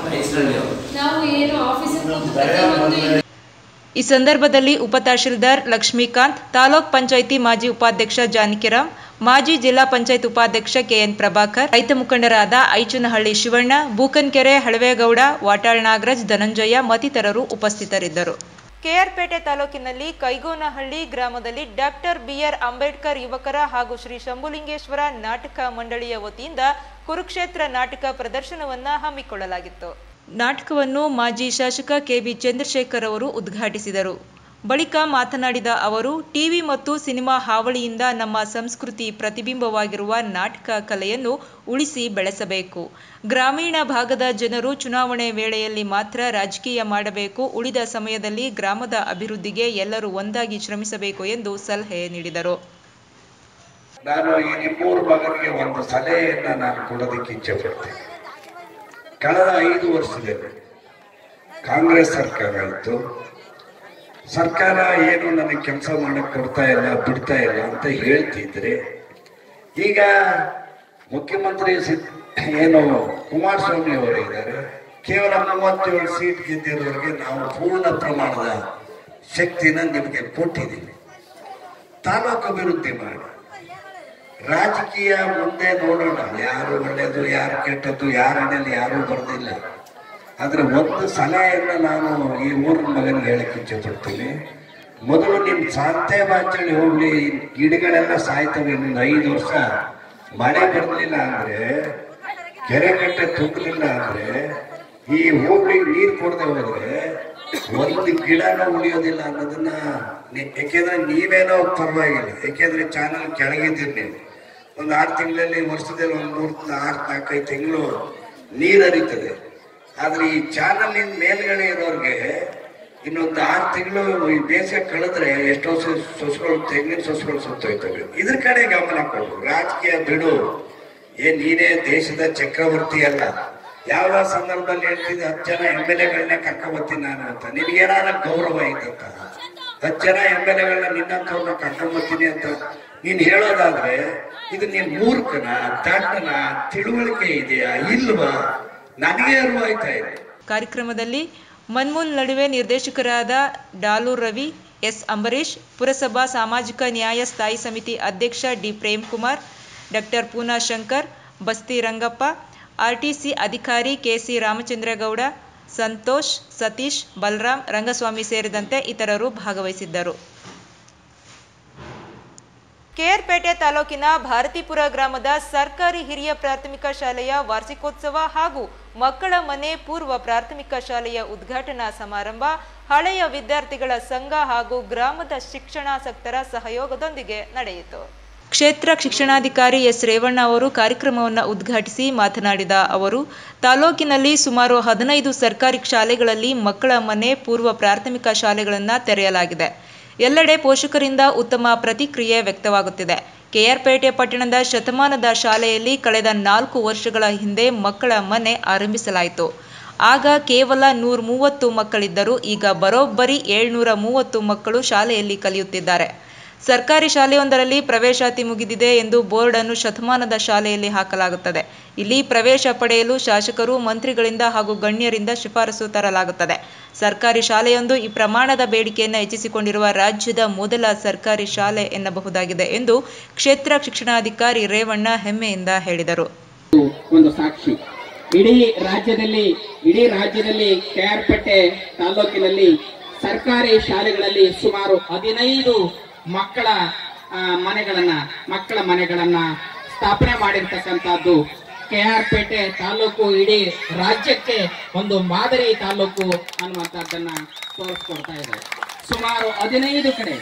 ನಾವು ಏನು ಆಫೀಸರ್ ಪ್ರತಿಯೊಂದು ಈ ಸಂದರ್ಭದಲ್ಲಿ ಉಪತಹಶೀಲ್ದಾರ್ ಲಕ್ಷ್ಮೀಕಾಂತ್ ತಾಲೂಕ್ ಪಂಚಾಯಿತಿ ಮಾಜಿ ಉಪಾಧ್ಯಕ್ಷ ಜಾನಕಿರಾಮ್ ಮಾಜಿ ಜಿಲ್ಲಾ ಪಂಚಾಯತ್ ಉಪಾಧ್ಯಕ್ಷ ಕೆಎನ್ ಪ್ರಭಾಕರ್ ರೈತ ಮುಖಂಡರಾದ ಐಚನಹಳ್ಳಿ ಶಿವಣ್ಣ ಬೂಕನ್ಕೆರೆ ಹಳವೇಗೌಡ ವಾಟಾಳ್ ನಾಗರಾಜ್ ಧನಂಜಯ ಮತ್ತಿತರರು ಉಪಸ್ಥಿತರಿದ್ದರು ಕೆಆರ್ಪೇಟೆ ತಾಲೂಕಿನಲ್ಲಿ ಕೈಗೋನಹಳ್ಳಿ ಗ್ರಾಮದಲ್ಲಿ ಡಾಕ್ಟರ್ ಬಿಆರ್ ಅಂಬೇಡ್ಕರ್ ಯುವಕರ ಹಾಗೂ ಶ್ರೀ ಶಂಭುಲಿಂಗೇಶ್ವರ ನಾಟಕ ಮಂಡಳಿಯ ವತಿಯಿಂದ ಕುರುಕ್ಷೇತ್ರ ನಾಟಕ ಪ್ರದರ್ಶನವನ್ನ ಹಮ್ಮಿಕೊಳ್ಳಲಾಗಿತ್ತು ನಾಟಕವನ್ನು ಮಾಜಿ ಶಾಸಕ ಕೆಬಿ ಚಂದ್ರಶೇಖರ್ ಅವರು ಉದ್ಘಾಟಿಸಿದರು ಬಳಿಕ ಮಾತನಾಡಿದ ಅವರು ಟಿವಿ ಮತ್ತು ಸಿನಿಮಾ ಹಾವಳಿಯಿಂದ ನಮ್ಮ ಸಂಸ್ಕೃತಿ ಪ್ರತಿಬಿಂಬವಾಗಿರುವ ನಾಟಕ ಕಲೆಯನ್ನು ಉಳಿಸಿ ಬೆಳೆಸಬೇಕು ಗ್ರಾಮೀಣ ಭಾಗದ ಜನರು ಚುನಾವಣೆ ವೇಳೆಯಲ್ಲಿ ಮಾತ್ರ ರಾಜಕೀಯ ಮಾಡಬೇಕು ಉಳಿದ ಸಮಯದಲ್ಲಿ ಗ್ರಾಮದ ಅಭಿವೃದ್ಧಿಗೆ ಎಲ್ಲರೂ ಒಂದಾಗಿ ಶ್ರಮಿಸಬೇಕು ಎಂದು ಸಲಹೆ ನೀಡಿದರು ನಾನು ಈ ನಿಮ್ಮೂರು ಮಗನಿಗೆ ಒಂದು ಸಲಹೆಯನ್ನ ನಾನು ಕೊಡೋದಕ್ಕೆ ಇಚ್ಛೆ ಪಡ್ತೇನೆ ಕಳೆದ ಐದು ವರ್ಷದಲ್ಲಿ ಕಾಂಗ್ರೆಸ್ ಸರ್ಕಾರ ಇತ್ತು ಸರ್ಕಾರ ಏನು ನನಗೆ ಕೆಲಸ ಮಾಡಕ್ ಕೊಡ್ತಾ ಇಲ್ಲ ಬಿಡ್ತಾ ಇಲ್ಲ ಅಂತ ಹೇಳ್ತಿದ್ರೆ ಈಗ ಮುಖ್ಯಮಂತ್ರಿ ಸಿದ್- ಏನು ಕುಮಾರಸ್ವಾಮಿ ಅವರು ಇದ್ದಾರೆ ಕೇವಲ ಮೂವತ್ತೇಳು ಸೀಟ್ ಗೆದ್ದಿರೋರಿಗೆ ನಾವು ಪೂರ್ಣ ಪ್ರಮಾಣದ ಶಕ್ತಿನ ನಿಮಗೆ ಕೊಟ್ಟಿದ್ದೀವಿ ತಾಲೂಕು ಅಭಿವೃದ್ಧಿ ಮಾಡಿ ರಾಜಕೀಯ ಮುಂದೆ ನೋಡೋಣ ಯಾರು ಒಳ್ಳೆಯದು ಯಾರು ಕೆಟ್ಟದ್ದು ಯಾರ ಮನೇಲಿ ಯಾರು ಬರೋದಿಲ್ಲ ಆದ್ರೆ ಒಂದು ಸಲಹೆಯನ್ನು ನಾನು ಈ ಊರಿನ ಮಗನಿಗೆ ಹೇಳಕ್ಕೆ ಇಚ್ಛೆ ಪಡ್ತೀನಿ ಮೊದಲು ನಿಮ್ ಸಾಂತೆ ಬಾಚಳಿ ಹೋಗ್ಲಿ ಗಿಡಗಳೆಲ್ಲ ಸಾಯ್ತವೆ ಇನ್ನೊಂದು ಐದು ವರ್ಷ ಮಳೆ ಬರಲಿಲ್ಲ ಅಂದ್ರೆ ಕೆರೆ ಕಟ್ಟೆ ತುಂಬಲಿಲ್ಲ ಅಂದ್ರೆ ಈ ಹೋಗ್ಲಿಗೆ ನೀರು ಕೊಡದೆ ಹೋದ್ರೆ ಒಂದು ಗಿಡನೂ ಉಳಿಯೋದಿಲ್ಲ ಅನ್ನೋದನ್ನ ನಿ- ಯಾಕೆಂದ್ರೆ ನೀವೇನೋ ಪರವಾಗಿಲ್ಲ ಯಾಕೆಂದ್ರೆ ಚಾನಲ್ ಕೆಳಗಿದ್ದೀರಿ ನೀವು ಒಂದು ಆರು ತಿಂಗಳಲ್ಲಿ ವರ್ಷದಲ್ಲಿ ಒಂದು ಮೂರು ಆರು ನಾಲ್ಕೈದು ತಿಂಗಳು ನೀರು ಹರಿತದೆ ಆದ್ರೆ ಈ ಚಾನಲ್ ಮೇಲ್ಗಡೆ ಇರೋರ್ಗೆ ಇನ್ನೊಂದು ಆರು ತಿಂಗಳು ಈ ಬೇಸಿಗೆ ಕಳೆದ್ರೆ ಎಷ್ಟೋ ಸ- ಸೊಸೆಗಳು ತೆಂಗಿನ ಸೊಸೆಗಳು ಸುತ್ತೋಯ್ತವೆ ಇದ್ರ ಕಡೆ ಗಮನ ಕೊಡು ರಾಜಕೀಯ ಬಿಡು ಏನ್ ನೀನೇ ದೇಶದ ಚಕ್ರವರ್ತಿ ಅಲ್ಲ ಯಾವ ಸಂದರ್ಭದಲ್ಲಿ ಹೇಳ್ತಿದ್ದೆ ಹತ್ತು ಜನ ಎಮ್ ಎಲ್ ಎಗಳನ್ನೇ ಕರ್ಕೊಂಬತ್ತೀನಿ ನಾನು ಅಂತ ನಿನ್ಗೇನಾರ ಗೌರವ ಇದ್ದಂತ ಹತ್ತು ಜನ ಎಮ್ ಎಲ್ ಎಗಳನ್ನ ನಿನ್ನಂಥವ್ರನ್ನ ಕರ್ಕೊಂಬತ್ತೀನಿ ಅಂತ ನೀನ್ ಹೇಳೋದಾದ್ರೆ ಇದು ನೀನ್ ಮೂರ್ಖನ ದಡ್ಡನ ತಿಳುವಳಿಕೆ ಇದೆಯಾ ಇಲ್ವಾ ನನಗೆ ಅರಿವಾಯ್ತಾ ಇದೆ ಕಾರ್ಯಕ್ರಮದಲ್ಲಿ ಮನ್ಮೂಲ್ ನಡುವೆ ನಿರ್ದೇಶಕರಾದ ಡಾಲೂರ್ ರವಿ ಎಸ್ ಅಂಬರೀಶ್ ಪುರಸಭಾ ಸಾಮಾಜಿಕ ನ್ಯಾಯ ಸ್ಥಾಯಿ ಸಮಿತಿ ಅಧ್ಯಕ್ಷ D Prem Kumar doctor Poona Shankar Basti Rangappa RTC ಅಧಿಕಾರಿ ಕೆಸಿ ರಾಮಚಂದ್ರಗೌಡ ಸಂತೋಷ್ ಸತೀಶ್ ಬಲರಾಮ್ ರಂಗಸ್ವಾಮಿ ಸೇರಿದಂತೆ ಇತರರು ಭಾಗವಹಿಸಿದ್ದರು ಕೆಆರ್ಪೇಟೆ ತಾಲೂಕಿನ ಭಾರತೀಪುರ ಗ್ರಾಮದ ಸರ್ಕಾರಿ ಹಿರಿಯ ಪ್ರಾಥಮಿಕ ಶಾಲೆಯ ವಾರ್ಷಿಕೋತ್ಸವ ಹಾಗೂ ಮಕ್ಕಳ ಮನೆ ಪೂರ್ವ ಪ್ರಾಥಮಿಕ ಶಾಲೆಯ ಉದ್ಘಾಟನಾ ಸಮಾರಂಭ ಹಳೆಯ ವಿದ್ಯಾರ್ಥಿಗಳ ಸಂಘ ಹಾಗೂ ಗ್ರಾಮದ ಶಿಕ್ಷಣಾಸಕ್ತರ ಸಹಯೋಗದೊಂದಿಗೆ ನಡೆಯಿತು ಕ್ಷೇತ್ರ ಶಿಕ್ಷಣಾಧಿಕಾರಿ ಎಸ್ ರೇವಣ್ಣ ಅವರು ಕಾರ್ಯಕ್ರಮವನ್ನು ಉದ್ಘಾಟಿಸಿ ಮಾತನಾಡಿದ ಅವರು ತಾಲೂಕಿನಲ್ಲಿ ಸುಮಾರು ಹದಿನೈದು ಸರ್ಕಾರಿ ಶಾಲೆಗಳಲ್ಲಿ ಮಕ್ಕಳ ಮನೆ ಪೂರ್ವ ಪ್ರಾಥಮಿಕ ಶಾಲೆಗಳನ್ನು ತೆರೆಯಲಾಗಿದೆ ಎಲ್ಲೆಡೆ ಪೋಷಕರಿಂದ ಉತ್ತಮ ಪ್ರತಿಕ್ರಿಯೆ ವ್ಯಕ್ತವಾಗುತ್ತಿದೆ ಕೆಆರ್ಪೇಟೆ ಪಟ್ಟಣದ ಶತಮಾನದ ಶಾಲೆಯಲ್ಲಿ ಕಳೆದ ನಾಲ್ಕು ವರ್ಷಗಳ ಹಿಂದೆ ಮಕ್ಕಳ ಮನೆ ಆರಂಭಿಸಲಾಯಿತು ಆಗ ಕೇವಲ ನೂರ ಮೂವತ್ತು ಮಕ್ಕಳಿದ್ದರು ಈಗ ಬರೋಬ್ಬರಿ ಏಳ್ನೂರ ಮೂವತ್ತು ಮಕ್ಕಳು ಶಾಲೆಯಲ್ಲಿ ಕಲಿಯುತ್ತಿದ್ದಾರೆ ಸರ್ಕಾರಿ ಶಾಲೆಯೊಂದರಲ್ಲಿ ಪ್ರವೇಶಾತಿ ಮುಗಿದಿದೆ ಎಂದು ಬೋರ್ಡ್ ಅನ್ನು ಶತಮಾನದ ಶಾಲೆಯಲ್ಲಿ ಹಾಕಲಾಗುತ್ತದೆ ಇಲ್ಲಿ ಪ್ರವೇಶ ಪಡೆಯಲು ಶಾಸಕರು ಮಂತ್ರಿಗಳಿಂದ ಹಾಗೂ ಗಣ್ಯರಿಂದ ಶಿಫಾರಸು ತರಲಾಗುತ್ತದೆ ಸರ್ಕಾರಿ ಶಾಲೆಯೊಂದು ಈ ಪ್ರಮಾಣದ ಬೇಡಿಕೆಯನ್ನು ಹೆಚ್ಚಿಸಿಕೊಂಡಿರುವ ರಾಜ್ಯದ ಮೊದಲ ಸರ್ಕಾರಿ ಶಾಲೆ ಎನ್ನಬಹುದಾಗಿದೆ ಎಂದು ಕ್ಷೇತ್ರ ಶಿಕ್ಷಣಾಧಿಕಾರಿ ರೇವಣ್ಣ ಹೆಮ್ಮೆಯಿಂದ ಹೇಳಿದರು ಒಂದು ಸಾಕ್ಷಿ ಇಡೀ ರಾಜ್ಯದಲ್ಲಿ ಇಡೀ ರಾಜ್ಯದಲ್ಲಿ ಕೆಆರ್ಪೇಟೆ ತಾಲೂಕಿನಲ್ಲಿ ಸರ್ಕಾರಿ ಶಾಲೆಗಳಲ್ಲಿ ಸುಮಾರು ಹದಿನೈದು ಮಕ್ಕಳ ಆ, ಮನೆಗಳನ್ನ ಮಕ್ಕಳ ಮನೆಗಳನ್ನ ಸ್ಥಾಪನೆ ಮಾಡಿರ್ತಕ್ಕಂಥದ್ದು ಕೆಆರ್ಪೇಟೆ ತಾಲೂಕು ಇಡೀ ರಾಜ್ಯಕ್ಕೆ ಒಂದು ಮಾದರಿ ತಾಲೂಕು ಅನ್ನುವಂಥದ್ದನ್ನ ತೋರಿಸ್ಕೊಡ್ತಾ ಇದೆ ಸುಮಾರು ಹದಿನೈದು ಕಡೆ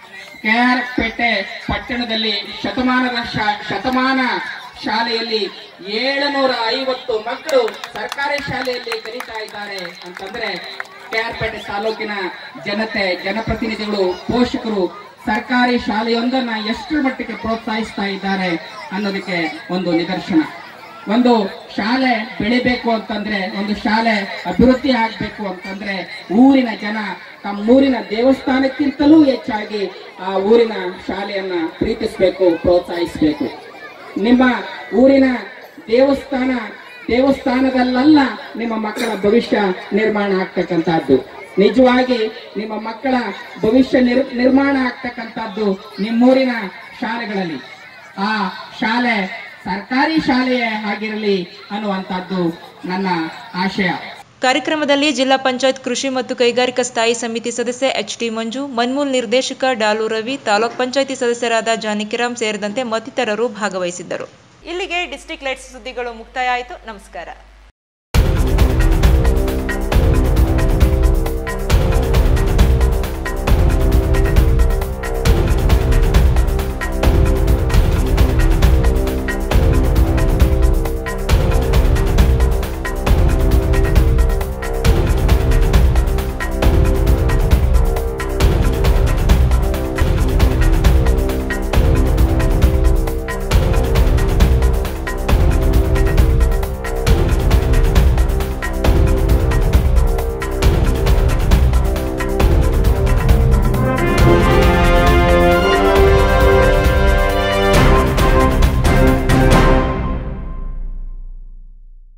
ಕೆಆರ್ಪೇಟೆ ಪಟ್ಟಣದಲ್ಲಿ ಶತಮಾನದ ಶಾ- ಶತಮಾನ ಶಾಲೆಯಲ್ಲಿ ಏಳುನೂರ ಐವತ್ತು ಮಕ್ಕಳು ಸರ್ಕಾರಿ ಶಾಲೆಯಲ್ಲಿ ಕಲಿತಾ ಇದ್ದಾರೆ ಅಂತಂದ್ರೆ ಕೆಆರ್ಪೇಟೆ ತಾಲೂಕಿನ ಜನತೆ ಜನಪ್ರತಿನಿಧಿಗಳು ಪೋಷಕರು ಸರ್ಕಾರಿ ಶಾಲೆಯೊಂದನ್ನ ಎಷ್ಟರ ಮಟ್ಟಿಗೆ ಪ್ರೋತ್ಸಾಹಿಸ್ತಾ ಇದ್ದಾರೆ ಅನ್ನೋದಕ್ಕೆ ಒಂದು ನಿದರ್ಶನ ಒಂದು ಶಾಲೆ ಬೆಳಿಬೇಕು ಅಂತಂದ್ರೆ ಒಂದು ಶಾಲೆ ಅಭಿವೃದ್ಧಿ ಆಗ್ಬೇಕು ಅಂತಂದ್ರೆ ಊರಿನ ಜನ ತಮ್ಮೂರಿನ ದೇವಸ್ಥಾನಕ್ಕಿಂತಲೂ ಹೆಚ್ಚಾಗಿ ಆ ಊರಿನ ಶಾಲೆಯನ್ನ ಪ್ರೀತಿಸಬೇಕು ಪ್ರೋತ್ಸಾಹಿಸಬೇಕು ನಿಮ್ಮ ಊರಿನ ದೇವಸ್ಥಾನ ದೇವಸ್ಥಾನದಲ್ಲ ನಿಮ್ಮ ಮಕ್ಕಳ ಭವಿಷ್ಯ ನಿರ್ಮಾಣ ಆಗ್ತಕ್ಕಂಥದ್ದು ನಿಜವಾಗಿ ನಿಮ್ಮ ಮಕ್ಕಳ ಭವಿಷ್ಯ ನಿರ್ ನಿರ್ಮಾಣ ಆಗ್ತಕ್ಕಂಥದ್ದು ನಿಮ್ಮೂರಿನ ಶಾಲೆಗಳಲ್ಲಿ ಆ ಶಾಲೆ ಸರ್ಕಾರಿ ಶಾಲೆಯೇ ಆಗಿರಲಿ ಅನ್ನುವಂಥದ್ದು ನನ್ನ ಆಶಯ ಕಾರ್ಯಕ್ರಮದಲ್ಲಿ ಜಿಲ್ಲಾ ಪಂಚಾಯತ್ ಕೃಷಿ ಮತ್ತು ಕೈಗಾರಿಕಾ ಸ್ಥಾಯಿ ಸಮಿತಿ ಸದಸ್ಯ ಎಚ್ ಟಿ ಮಂಜು ಮನ್ಮೂಲ್ ನಿರ್ದೇಶಕ ಡಾಲು ರವಿ ತಾಲೂಕ್ ಪಂಚಾಯಿತಿ ಸದಸ್ಯರಾದ ಜಾನಕಿರಾಮ್ ಸೇರಿದಂತೆ ಮತ್ತಿತರರು ಭಾಗವಹಿಸಿದ್ದರು ಇಲ್ಲಿಗೆ ಡಿಸ್ಟಿಕ್ ಲೈಟ್ಸ್ ಸುದ್ದಿಗಳು ಮುಕ್ತಾಯ ಆಯಿತು ನಮಸ್ಕಾರ